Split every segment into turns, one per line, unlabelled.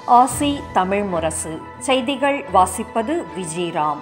ஆசி தமிழ் முரசு செய்திகள் வாசிப்பது விஜயராம்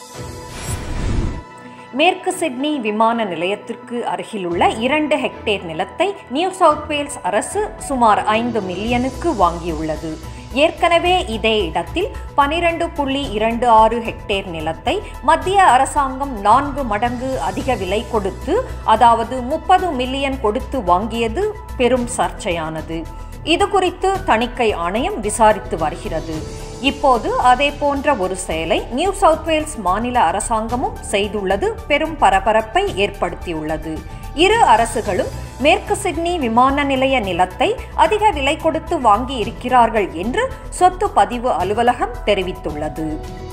மேற்கு சிட்னி விமான நிலையத்திற்கு அருகிலுள்ள இரண்டு ஹெக்டேர் நிலத்தை நியூ சவுத் வேல்ஸ் அரசு சுமார் ஐந்து மில்லியனுக்கு வாங்கியுள்ளது ஏற்கனவே இதே இடத்தில் பனிரெண்டு புள்ளி இரண்டு ஆறு ஹெக்டேர் நிலத்தை மத்திய அரசாங்கம் நான்கு மடங்கு அதிக விலை கொடுத்து அதாவது முப்பது மில்லியன் கொடுத்து வாங்கியது பெரும் சர்ச்சையானது இது குறித்து தணிக்கை ஆணையம் விசாரித்து வருகிறது இப்போது அதே போன்ற ஒரு செயலை நியூ சவுத் வேல்ஸ் மாநில அரசாங்கமும் செய்துள்ளது பெரும் பரபரப்பை ஏற்படுத்தியுள்ளது இரு அரசுகளும் மேற்கு சிட்னி விமான நிலைய நிலத்தை அதிக விலை கொடுத்து வாங்கி இருக்கிறார்கள் என்று சொத்து பதிவு அலுவலகம் தெரிவித்துள்ளது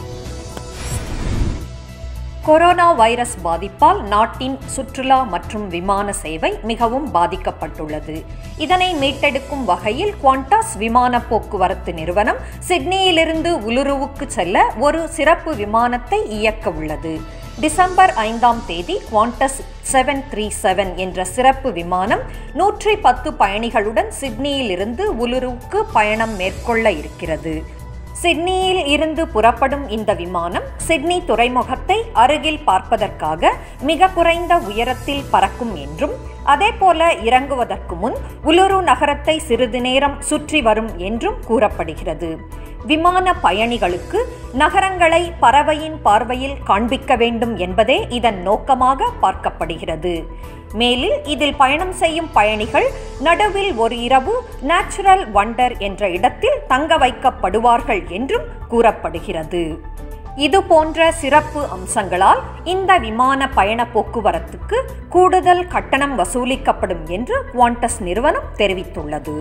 கொரோனா வைரஸ் பாதிப்பால் நாட்டின் சுற்றுலா மற்றும் விமான சேவை மிகவும் பாதிக்கப்பட்டுள்ளது இதனை மீட்டெடுக்கும் வகையில் குவாண்டாஸ் விமான போக்குவரத்து நிறுவனம் சிட்னியிலிருந்து உலுருவுக்கு செல்ல ஒரு சிறப்பு விமானத்தை இயக்க உள்ளது டிசம்பர் ஐந்தாம் தேதி குவாண்டஸ் செவன் த்ரீ செவன் என்ற சிறப்பு விமானம் நூற்றி பத்து பயணிகளுடன் சிட்னியிலிருந்து உலுருவுக்கு பயணம் மேற்கொள்ள இருக்கிறது சிட்னியில் இருந்து புறப்படும் இந்த விமானம் சிட்னி துறைமுகத்தை அருகில் பார்ப்பதற்காக மிக குறைந்த உயரத்தில் பறக்கும் என்றும் அதேபோல இறங்குவதற்கு முன் உலுரு நகரத்தை சிறிது நேரம் சுற்றி வரும் என்றும் கூறப்படுகிறது விமான பயணிகளுக்கு நகரங்களை பறவையின் பார்வையில் காண்பிக்க வேண்டும் என்பதே இதன் நோக்கமாக பார்க்கப்படுகிறது மேலில் இதில் பயணம் செய்யும் பயணிகள் நடுவில் ஒரு இரவு நேச்சுரல் வண்டர் என்ற இடத்தில் தங்க வைக்கப்படுவார்கள் என்றும் கூறப்படுகிறது இது போன்ற சிறப்பு அம்சங்களால் இந்த விமான பயண போக்குவரத்துக்கு கூடுதல் கட்டணம் வசூலிக்கப்படும் என்று குவாண்டஸ் நிறுவனம் தெரிவித்துள்ளது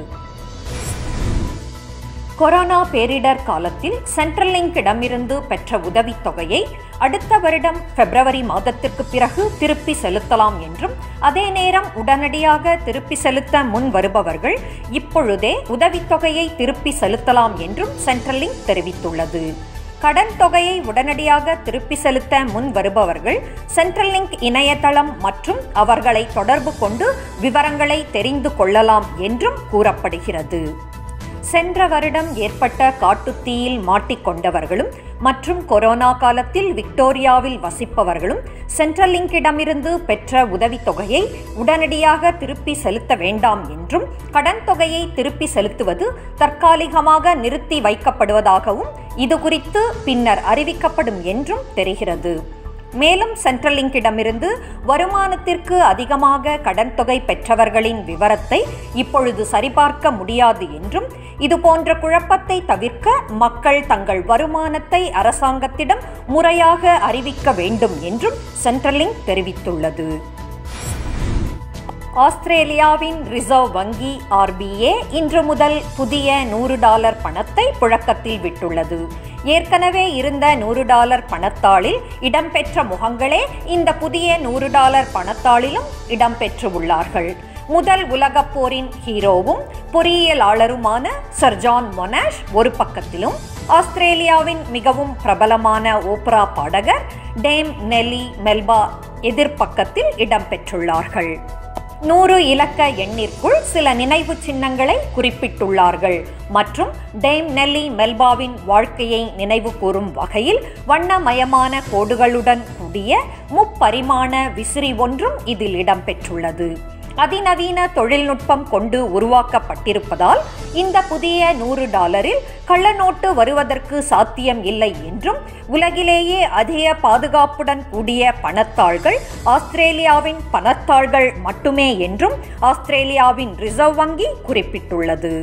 கொரோனா பேரிடர் காலத்தில் சென்ட்ரல் லிங்கிடமிருந்து பெற்ற உதவித்தொகையை அடுத்த வருடம் பிப்ரவரி மாதத்திற்கு பிறகு திருப்பி செலுத்தலாம் என்றும் அதே நேரம் உடனடியாக திருப்பி செலுத்த முன் வருபவர்கள் இப்பொழுதே உதவித்தொகையை திருப்பி செலுத்தலாம் என்றும் சென்ட்ரல் லிங்க் தெரிவித்துள்ளது கடன் தொகையை உடனடியாக திருப்பி செலுத்த முன் வருபவர்கள் சென்ட்ரல் லிங்க் இணையதளம் மற்றும் அவர்களை தொடர்பு கொண்டு விவரங்களை தெரிந்து கொள்ளலாம் என்றும் கூறப்படுகிறது சென்ற வருடம் ஏற்பட்ட காட்டுத்தீயில் மாட்டிக்கொண்டவர்களும் மற்றும் கொரோனா காலத்தில் விக்டோரியாவில் வசிப்பவர்களும் சென்ட்ரல் லிங்கிடமிருந்து பெற்ற உதவித்தொகையை உடனடியாக திருப்பி செலுத்த வேண்டாம் என்றும் கடன் தொகையை திருப்பி செலுத்துவது தற்காலிகமாக நிறுத்தி வைக்கப்படுவதாகவும் இது குறித்து பின்னர் அறிவிக்கப்படும் என்றும் தெரிகிறது மேலும் சென்ட்ரல் லிங்கிடமிருந்து வருமானத்திற்கு அதிகமாக கடன் தொகை பெற்றவர்களின் விவரத்தை இப்பொழுது சரிபார்க்க முடியாது என்றும் இதுபோன்ற குழப்பத்தை தவிர்க்க மக்கள் தங்கள் வருமானத்தை அரசாங்கத்திடம் முறையாக அறிவிக்க வேண்டும் என்றும் சென்ட்ரல் லிங்க் தெரிவித்துள்ளது ஆஸ்திரேலியாவின் ரிசர்வ் வங்கி ஆர்பிஏ இன்று முதல் புதிய நூறு டாலர் பணத்தை புழக்கத்தில் விட்டுள்ளது ஏற்கனவே இருந்த நூறு டாலர் பணத்தாளில் இடம்பெற்ற முகங்களே இந்த புதிய நூறு டாலர் பணத்தாளிலும் இடம்பெற்று உள்ளார்கள் முதல் உலகப் போரின் ஹீரோவும் பொறியியலாளருமான சர் ஜான் மொனாஷ் ஒரு பக்கத்திலும் ஆஸ்திரேலியாவின் மிகவும் பிரபலமான ஓப்ரா பாடகர் டேம் நெல்லி மெல்பா எதிர்ப்பக்கத்தில் இடம்பெற்றுள்ளார்கள் நூறு இலக்க எண்ணிற்குள் சில நினைவு சின்னங்களை குறிப்பிட்டுள்ளார்கள் மற்றும் டேம் நெல்லி மெல்பாவின் வாழ்க்கையை நினைவு கூறும் வகையில் வண்ணமயமான கோடுகளுடன் கூடிய முப்பரிமாண விசிறி ஒன்றும் இதில் இடம்பெற்றுள்ளது அதிநவீன தொழில்நுட்பம் கொண்டு உருவாக்கப்பட்டிருப்பதால் இந்த புதிய நூறு டாலரில் கள்ளநோட்டு வருவதற்கு சாத்தியம் இல்லை என்றும் உலகிலேயே அதிக பாதுகாப்புடன் கூடிய பணத்தாள்கள் ஆஸ்திரேலியாவின் பணத்தாள்கள் மட்டுமே என்றும் ஆஸ்திரேலியாவின் ரிசர்வ் வங்கி குறிப்பிட்டுள்ளது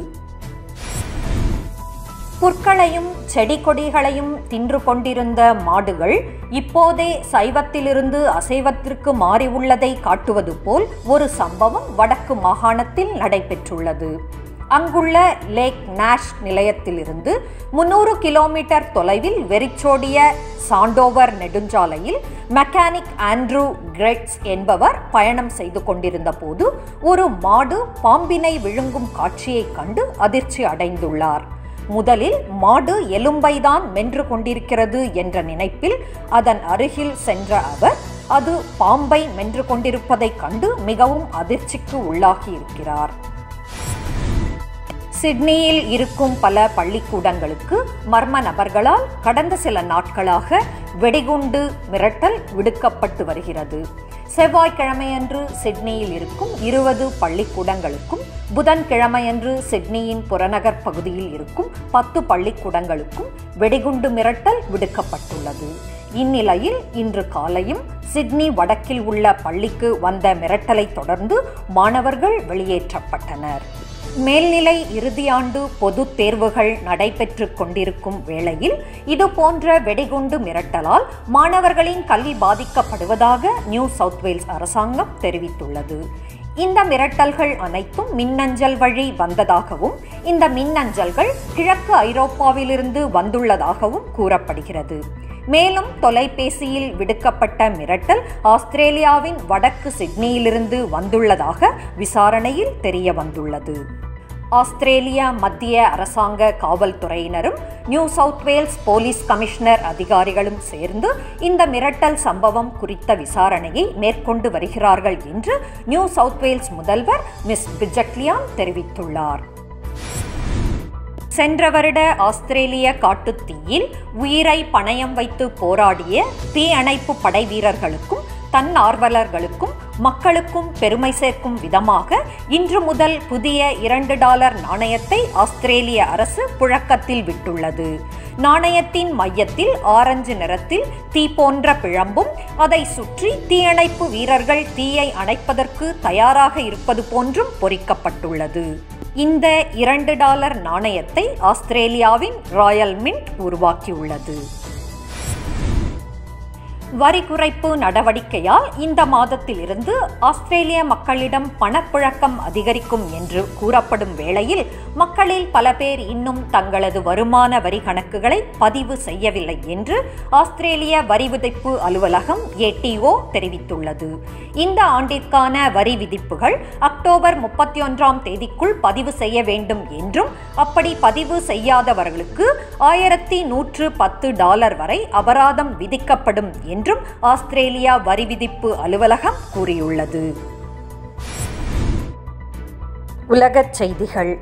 புற்களையும் செடி கொடிகளையும் தின்று கொண்டிருந்த மாடுகள் இப்போதே சைவத்திலிருந்து அசைவத்திற்கு மாறி உள்ளதை காட்டுவது போல் ஒரு சம்பவம் வடக்கு மாகாணத்தில் நடைபெற்றுள்ளது அங்குள்ள லேக் நாஷ் நிலையத்திலிருந்து முன்னூறு கிலோமீட்டர் தொலைவில் வெறிச்சோடிய சாண்டோவர் நெடுஞ்சாலையில் மெக்கானிக் ஆண்ட்ரூ கிரெட்ஸ் என்பவர் பயணம் செய்து கொண்டிருந்த போது ஒரு மாடு பாம்பினை விழுங்கும் காட்சியை கண்டு அதிர்ச்சி அடைந்துள்ளார் முதலில் மாடு எலும்பைதான் மென்று கொண்டிருக்கிறது என்ற நினைப்பில் அதன் அருகில் சென்ற அவர் அது பாம்பை மென்று கொண்டிருப்பதைக் கண்டு மிகவும் அதிர்ச்சிக்கு உள்ளாகியிருக்கிறார் சிட்னியில் இருக்கும் பல பள்ளிக்கூடங்களுக்கு மர்ம நபர்களால் கடந்த சில நாட்களாக வெடிகுண்டு மிரட்டல் விடுக்கப்பட்டு வருகிறது செவ்வாய்க்கிழமையன்று சிட்னியில் இருக்கும் இருபது பள்ளிக்கூடங்களுக்கும் புதன்கிழமையன்று சிட்னியின் புறநகர் பகுதியில் இருக்கும் பத்து பள்ளிக்கூடங்களுக்கும் வெடிகுண்டு மிரட்டல் விடுக்கப்பட்டுள்ளது இந்நிலையில் இன்று காலையும் சிட்னி வடக்கில் உள்ள பள்ளிக்கு வந்த மிரட்டலை தொடர்ந்து மாணவர்கள் வெளியேற்றப்பட்டனர் மேல்நிலை இறுதியாண்டு பொதுத் தேர்வுகள் நடைபெற்று கொண்டிருக்கும் வேளையில் இது போன்ற வெடிகுண்டு மிரட்டலால் மாணவர்களின் கல்வி பாதிக்கப்படுவதாக நியூ சவுத் வேல்ஸ் அரசாங்கம் தெரிவித்துள்ளது இந்த மிரட்டல்கள் அனைத்தும் மின்னஞ்சல் வழி வந்ததாகவும் இந்த மின்னஞ்சல்கள் கிழக்கு ஐரோப்பாவிலிருந்து வந்துள்ளதாகவும் கூறப்படுகிறது மேலும் தொலைபேசியில் விடுக்கப்பட்ட மிரட்டல் ஆஸ்திரேலியாவின் வடக்கு சிட்னியிலிருந்து வந்துள்ளதாக விசாரணையில் தெரிய வந்துள்ளது ஆஸ்திரேலிய மத்திய அரசாங்க காவல்துறையினரும் New South Wales police commissioner அதிகாரிகளும் சேர்ந்து இந்த மிரட்டல் சம்பவம் குறித்த விசாரணையை மேற்கொண்டு வருகிறார்கள் என்று நியூ சவுத் வேல்ஸ் முதல்வர் மிஸ் பிஜக்லியான் தெரிவித்துள்ளார் சென்ற வருட ஆஸ்திரேலிய காட்டுத்தீயில் உயிரை பணயம் வைத்து போராடிய தீயணைப்பு படை வீரர்களுக்கும் தன்னார்வலர்களுக்கும் மக்களுக்கும் பெருமை சேர்க்கும் விதமாக இன்று முதல் புதிய இரண்டு டாலர் நாணயத்தை ஆஸ்திரேலிய அரசு புழக்கத்தில் விட்டுள்ளது நாணயத்தின் மையத்தில் ஆரஞ்சு நிறத்தில் தீ போன்ற பிழம்பும் அதை சுற்றி தீயணைப்பு வீரர்கள் தீயை அணைப்பதற்கு தயாராக இருப்பது போன்றும் பொறிக்கப்பட்டுள்ளது இந்த இரண்டு டாலர் நாணயத்தை ஆஸ்திரேலியாவின் ராயல் மின்ட் உருவாக்கியுள்ளது வரி குறைப்பு நடவடிக்கையால் இந்த மாதத்திலிருந்து ஆஸ்திரேலிய மக்களிடம் பணப்புழக்கம் அதிகரிக்கும் என்று கூறப்படும் வேளையில் மக்களில் பல பேர் இன்னும் தங்களது வருமான வரி கணக்குகளை பதிவு செய்யவில்லை என்று ஆஸ்திரேலிய வரி விதிப்பு அலுவலகம் ஏடிஓ தெரிவித்துள்ளது இந்த ஆண்டிற்கான வரி விதிப்புகள் அக்டோபர் முப்பத்தி ஒன்றாம் தேதிக்குள் பதிவு செய்ய வேண்டும் என்றும் அப்படி பதிவு செய்யாதவர்களுக்கு ஆயிரத்தி நூற்று பத்து டாலர் வரை அபராதம் விதிக்கப்படும் என்றும் ஆஸ்திரேலியா வரி விதிப்பு அலுவலகம் கூறியுள்ளது உலகச் செய்திகள்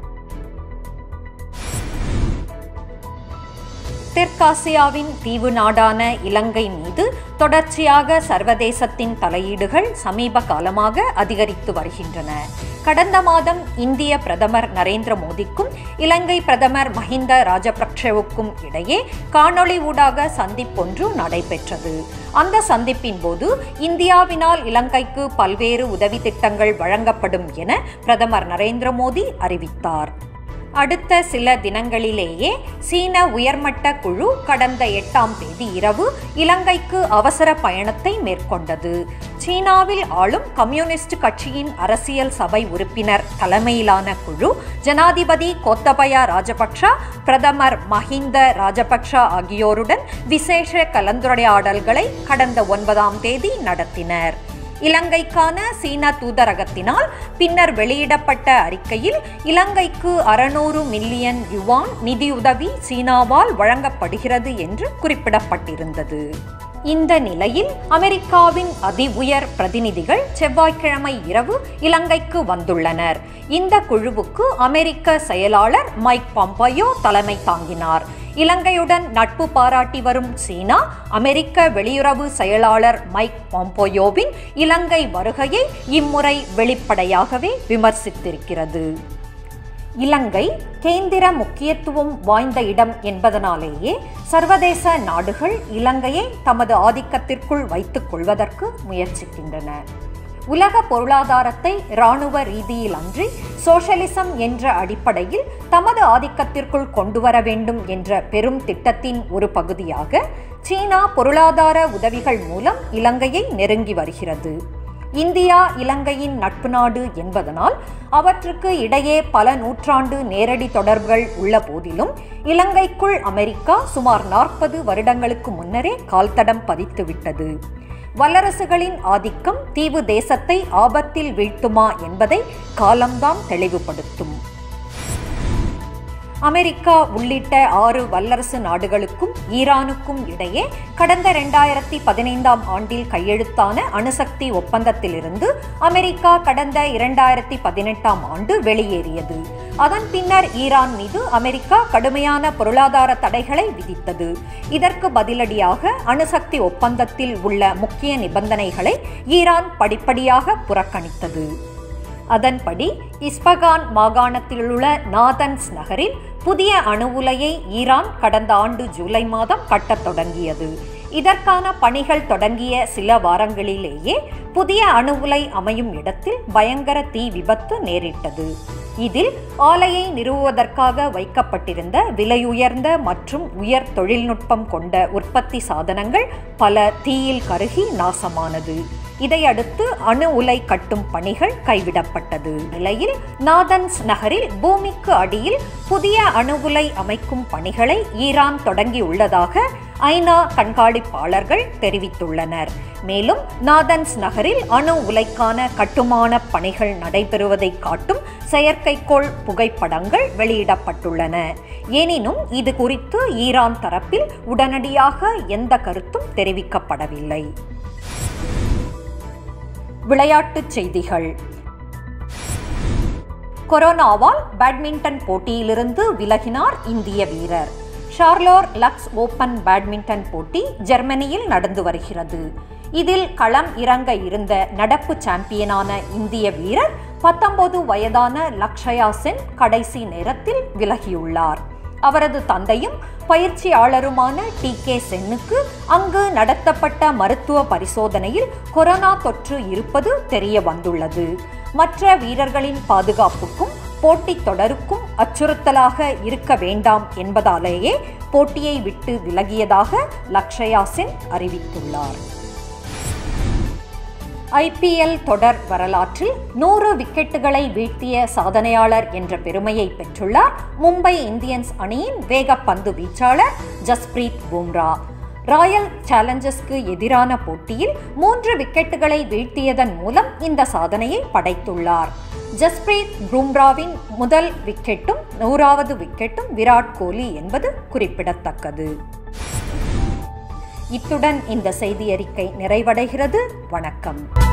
தெற்காசியாவின் தீவு நாடான இலங்கை மீது தொடர்ச்சியாக சர்வதேசத்தின் தலையீடுகள் சமீப காலமாக அதிகரித்து வருகின்றன கடந்த மாதம் இந்திய பிரதமர் நரேந்திர மோடிக்கும் இலங்கை பிரதமர் மஹிந்த ராஜபக்ஷவுக்கும் இடையே காணொளி ஊடாக சந்திப்பொன்று நடைபெற்றது அந்த சந்திப்பின் போது இந்தியாவினால் இலங்கைக்கு பல்வேறு உதவி திட்டங்கள் வழங்கப்படும் என பிரதமர் நரேந்திர மோடி அறிவித்தார் அடுத்த சில தினங்களிலேயே சீன உயர்மட்ட குழு கடந்த எட்டாம் தேதி இரவு இலங்கைக்கு அவசர பயணத்தை மேற்கொண்டது சீனாவில் ஆளும் கம்யூனிஸ்ட் கட்சியின் அரசியல் சபை உறுப்பினர் தலைமையிலான குழு ஜனாதிபதி கோத்தபயா ராஜபக்ஷ பிரதமர் மஹிந்த ராஜபக்ஷ ஆகியோருடன் விசேஷ கலந்துரையாடல்களை கடந்த ஒன்பதாம் தேதி நடத்தினர் இலங்கைக்கான சீன தூதரகத்தினால் பின்னர் வெளியிடப்பட்ட அறிக்கையில் இலங்கைக்கு அறுநூறு மில்லியன் யுவான் நிதியுதவி சீனாவால் வழங்கப்படுகிறது என்று குறிப்பிடப்பட்டிருந்தது இந்த நிலையில் அமெரிக்காவின் அதி உயர் பிரதிநிதிகள் செவ்வாய்க்கிழமை இரவு இலங்கைக்கு வந்துள்ளனர் இந்த குழுவுக்கு அமெரிக்க செயலாளர் மைக் பாம்பயோ தலைமை தாங்கினார் இலங்கையுடன் நட்பு பாராட்டி வரும் சீனா அமெரிக்க வெளியுறவு செயலாளர் மைக் பாம்போயோவின் இலங்கை வருகையை இம்முறை வெளிப்படையாகவே விமர்சித்திருக்கிறது இலங்கை கேந்திர முக்கியத்துவம் வாய்ந்த இடம் என்பதனாலேயே சர்வதேச நாடுகள் இலங்கையை தமது ஆதிக்கத்திற்குள் வைத்துக் கொள்வதற்கு முயற்சிக்கின்றன உலக பொருளாதாரத்தை இராணுவ ரீதியில் அன்றி சோஷலிசம் என்ற அடிப்படையில் தமது ஆதிக்கத்திற்குள் கொண்டு வர வேண்டும் என்ற பெரும் திட்டத்தின் ஒரு பகுதியாக சீனா பொருளாதார உதவிகள் மூலம் இலங்கையை நெருங்கி வருகிறது இந்தியா இலங்கையின் நட்பு நாடு என்பதனால் அவற்றுக்கு இடையே பல நூற்றாண்டு நேரடி தொடர்புகள் உள்ள போதிலும் இலங்கைக்குள் அமெரிக்கா சுமார் நாற்பது வருடங்களுக்கு முன்னரே கால்தடம் பதித்துவிட்டது வல்லரசுகளின் ஆதிக்கம் தீவு தேசத்தை ஆபத்தில் வீழ்த்துமா என்பதை காலம்தான் தெளிவுபடுத்தும் அமெரிக்கா உள்ளிட்ட ஆறு வல்லரசு நாடுகளுக்கும் ஈரானுக்கும் இடையே கடந்த இரண்டாயிரத்தி பதினைந்தாம் ஆண்டில் கையெழுத்தான அணுசக்தி ஒப்பந்தத்திலிருந்து அமெரிக்கா கடந்த இரண்டாயிரத்தி பதினெட்டாம் ஆண்டு வெளியேறியது அதன் பின்னர் ஈரான் மீது அமெரிக்கா கடுமையான பொருளாதார தடைகளை விதித்தது இதற்கு பதிலடியாக அணுசக்தி ஒப்பந்தத்தில் உள்ள முக்கிய நிபந்தனைகளை ஈரான் படிப்படியாக புறக்கணித்தது அதன்படி இஸ்பகான் மாகாணத்திலுள்ள நாதன்ஸ் நகரில் புதிய அணு உலையை ஈரான் கடந்த ஆண்டு ஜூலை மாதம் கட்டத் தொடங்கியது இதற்கான பணிகள் தொடங்கிய சில வாரங்களிலேயே புதிய அணு உலை அமையும் இடத்தில் பயங்கர தீ விபத்து நேரிட்டது இதில் ஆலையை நிறுவுவதற்காக வைக்கப்பட்டிருந்த விலையுயர்ந்த மற்றும் உயர் தொழில்நுட்பம் கொண்ட உற்பத்தி சாதனங்கள் பல தீயில் கருகி நாசமானது இதையடுத்து அணு உலை கட்டும் பணிகள் கைவிடப்பட்டது நிலையில் நாதன்ஸ் நகரில் பூமிக்கு அடியில் புதிய அணு உலை அமைக்கும் பணிகளை ஈரான் தொடங்கியுள்ளதாக ஐநா கண்காணிப்பாளர்கள் தெரிவித்துள்ளனர் மேலும் நாதன்ஸ் நகரில் அணு உலைக்கான கட்டுமான பணிகள் நடைபெறுவதை காட்டும் செயற்கைக்கோள் புகைப்படங்கள் வெளியிடப்பட்டுள்ளன எனினும் இது குறித்து ஈரான் தரப்பில் உடனடியாக எந்த கருத்தும் தெரிவிக்கப்படவில்லை விளையாட்டுச் செய்திகள் கொரோனாவால் பேட்மிண்டன் போட்டியிலிருந்து விலகினார் இந்திய வீரர் ஷார்லோர் லக்ஸ் ஓபன் பேட்மிண்டன் போட்டி ஜெர்மனியில் நடந்து வருகிறது இதில் களம் இறங்க இருந்த நடப்பு சாம்பியனான இந்திய வீரர் பத்தொன்பது வயதான லக்ஷயா சென் கடைசி நேரத்தில் விலகியுள்ளார் அவரது தந்தையும் பயிற்சியாளருமான டி கே சென்னுக்கு அங்கு நடத்தப்பட்ட மருத்துவ பரிசோதனையில் கொரோனா தொற்று இருப்பது தெரிய வந்துள்ளது மற்ற வீரர்களின் பாதுகாப்புக்கும் போட்டித் தொடருக்கும் அச்சுறுத்தலாக இருக்க வேண்டாம் என்பதாலேயே போட்டியை விட்டு விலகியதாக லக்ஷயா சென் அறிவித்துள்ளார் ஐபிஎல் தொடர் வரலாற்றில் நூறு விக்கெட்டுகளை வீழ்த்திய சாதனையாளர் என்ற பெருமையை பெற்றுள்ளார் மும்பை இந்தியன்ஸ் அணியின் வேகப்பந்து வீச்சாளர் ஜஸ்பிரீத் பும்ரா ராயல் சேலஞ்சர்ஸ்க்கு எதிரான போட்டியில் மூன்று விக்கெட்டுகளை வீழ்த்தியதன் மூலம் இந்த சாதனையை படைத்துள்ளார் ஜஸ்பிரீத் பும்ராவின் முதல் விக்கெட்டும் நூறாவது விக்கெட்டும் விராட் கோலி என்பது குறிப்பிடத்தக்கது இத்துடன் இந்த செய்தி அறிக்கை நிறைவடைகிறது வணக்கம்